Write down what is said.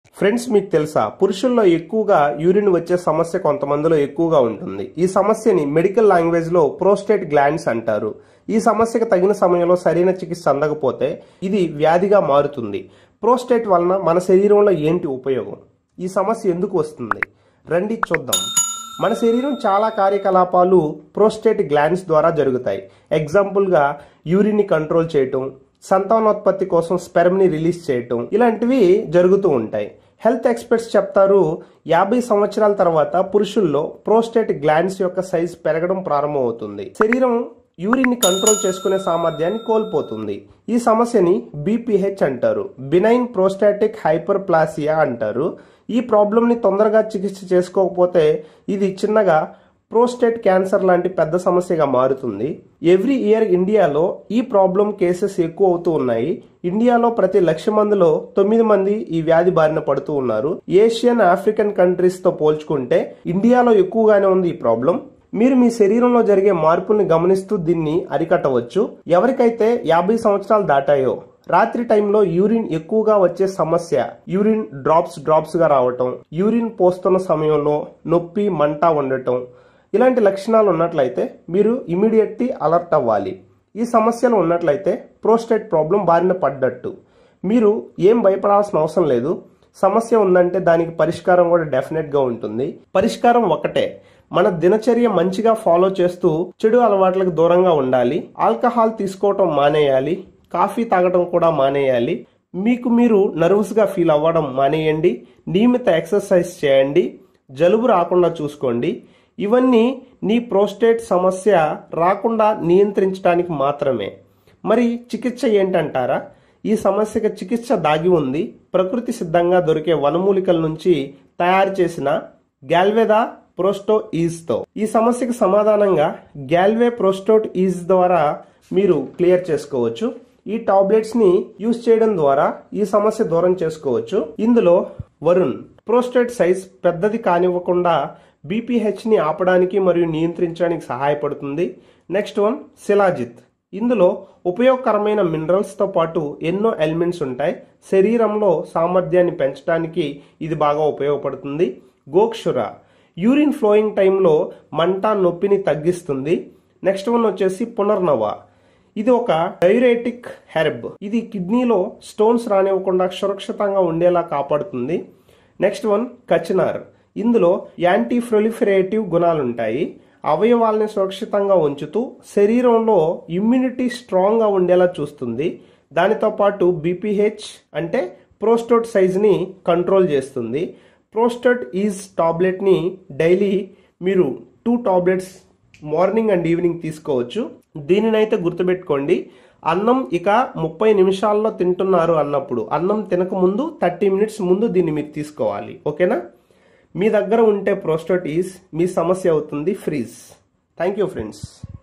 friends మీకు తెలుసా పురుషుల్లో ఎక్కువగా యూరిన్ వచ్చే సమస్య కొంతమందిలో ఎక్కువగా ఉంటుంది ఈ సమస్యని మెడికల్ లాంగ్వేజ్ లో ప్రోస్టేట్ గ్లాండ్స్ అంటారు ఈ సమస్యకు తగిన సమయంలో సరైన చికిత్స అందకపోతే ఇది వ్యాధిగా మారుతుంది ప్రోస్టేట్ వలన మన శరీరంలో ఏంటి ఉపయోగం ఈ సమస్య ఎందుకు వస్తుంది రండి చూద్దాం మన శరీరం చాలా కార్యకలాపాలు ప్రోస్టేట్ గ్లాండ్స్ ద్వారా జరుగుతాయి ఎగ్జాంపుల్గా యూరిన్ని కంట్రోల్ చేయటం సంతానోత్పత్తి కోసం స్పెర్మ్ని రిలీజ్ చేయటం ఇలాంటివి జరుగుతూ ఉంటాయి హెల్త్ ఎక్స్పర్ట్స్ చెప్తారు యాభై సంవత్సరాల తర్వాత పురుషుల్లో ప్రోస్టేట్ గ్లాండ్స్ యొక్క సైజ్ పెరగడం ప్రారంభమవుతుంది శరీరం యూరిన్ ని కంట్రోల్ చేసుకునే సామర్థ్యాన్ని కోల్పోతుంది ఈ సమస్యని బీపీహెచ్ అంటారు బినైన్ ప్రోస్టాటిక్ హైపర్ ప్లాసియా అంటారు ఈ ప్రాబ్లంని తొందరగా చికిత్స చేసుకోకపోతే ఇది చిన్నగా ప్రోస్టేట్ క్యాన్సర్ లాంటి పెద్ద సమస్యగా మారుతుంది ఎవ్రీ ఇయర్ ఇండియాలో ఈ ప్రాబ్లం కేసెస్ ఎక్కువ అవుతూ ఉన్నాయి ఇండియాలో ప్రతి లక్ష మందిలో తొమ్మిది మంది ఈ వ్యాధి బారిన పడుతూ ఉన్నారు ఏషియన్ ఆఫ్రికన్ కంట్రీస్ తో పోల్చుకుంటే ఇండియాలో ఎక్కువగానే ఉంది ఈ ప్రాబ్లం మీరు మీ శరీరంలో జరిగే మార్పుల్ని గమనిస్తూ దీన్ని అరికట్టవచ్చు ఎవరికైతే యాభై సంవత్సరాలు దాటాయో రాత్రి టైంలో యూరిన్ ఎక్కువగా వచ్చే సమస్య యూరిన్ డ్రాప్స్ డ్రాప్స్ గా రావటం యూరిన్ పోస్తున్న సమయంలో నొప్పి మంట ఉండటం ఇలాంటి లక్షణాలు ఉన్నట్లయితే మీరు ఇమీడియట్లీ అలర్ట్ అవ్వాలి ఈ సమస్యలు ఉన్నట్లయితే ప్రోస్టేట్ ప్రాబ్లం బారిన పడ్డట్టు మీరు ఏం భయపడాల్సిన అవసరం లేదు సమస్య ఉందంటే దానికి పరిష్కారం కూడా డెఫినెట్ గా ఉంటుంది పరిష్కారం ఒకటే మన దినచర్య మంచిగా ఫాలో చేస్తూ చెడు అలవాట్లకు దూరంగా ఉండాలి ఆల్కహాల్ తీసుకోవటం మానేయాలి కాఫీ తాగటం కూడా మానేయాలి మీకు మీరు నర్వస్ గా ఫీల్ అవ్వడం మానేయండి నియమిత ఎక్సర్సైజ్ చేయండి జలుబు రాకుండా చూసుకోండి ఇవన్నీ నీ ప్రోస్టేట్ సమస్య రాకుండా నియంత్రించడానికి మాత్రమే మరి చికిత్స ఏంటంటారా ఈ సమస్యకి చికిత్స దాగి ఉంది ప్రకృతి సిద్ధంగా దొరికే వనమూలికల నుంచి తయారు చేసిన గ్యాల్వేదా ప్రోస్టో ఈజ్తో ఈ సమస్యకి సమాధానంగా గ్యాల్వే ప్రోస్టోట్ ఈజ్ ద్వారా మీరు క్లియర్ చేసుకోవచ్చు ఈ టాబ్లెట్స్ ని యూజ్ చేయడం ద్వారా ఈ సమస్య దూరం చేసుకోవచ్చు ఇందులో వరుణ్ ప్రోస్టేట్ సైజ్ పెద్దది కానివ్వకుండా బీపీహెచ్ ని ఆపడానికి మరియు నియంత్రించడానికి సహాయపడుతుంది నెక్స్ట్ వన్ శిలాజిత్ ఇందులో ఉపయోగకరమైన మినరల్స్ తో పాటు ఎన్నో ఎలిమెంట్స్ ఉంటాయి శరీరంలో సామర్థ్యాన్ని పెంచడానికి ఇది బాగా ఉపయోగపడుతుంది గోక్షుర యూరిన్ ఫ్లోయింగ్ టైంలో మంట నొప్పిని తగ్గిస్తుంది నెక్స్ట్ వన్ వచ్చేసి పునర్నవ ఇది ఒక డైరేటిక్ హెర్బ్ ఇది కిడ్నీలో స్టోన్స్ రానివ్వకుండా సురక్షితంగా ఉండేలా కాపాడుతుంది నెక్స్ట్ వన్ కచినార్ ఇందులో యాంటీ ప్రొలిఫరేటివ్ గుణాలుంటాయి అవయవాల్ని సురక్షితంగా ఉంచుతూ శరీరంలో ఇమ్యూనిటీ స్ట్రాంగ్గా ఉండేలా చూస్తుంది దానితో పాటు బీపీహెచ్ అంటే ప్రోస్టోట్ సైజ్ని కంట్రోల్ చేస్తుంది ప్రోస్టోట్ ఈజ్ టాబ్లెట్ని డైలీ మీరు two tablets morning and evening తీసుకోవచ్చు దీనినైతే గుర్తుపెట్టుకోండి అన్నం ఇక ముప్పై నిమిషాల్లో తింటున్నారు అన్నప్పుడు అన్నం తినక ముందు థర్టీ మినిట్స్ ముందు దీన్ని మీరు తీసుకోవాలి ఓకేనా మీ దగ్గర ఉంటే ప్రోస్టోట్ ఈజ్ మీ సమస్య అవుతుంది ఫ్రీజ్ థ్యాంక్ యూ ఫ్రెండ్స్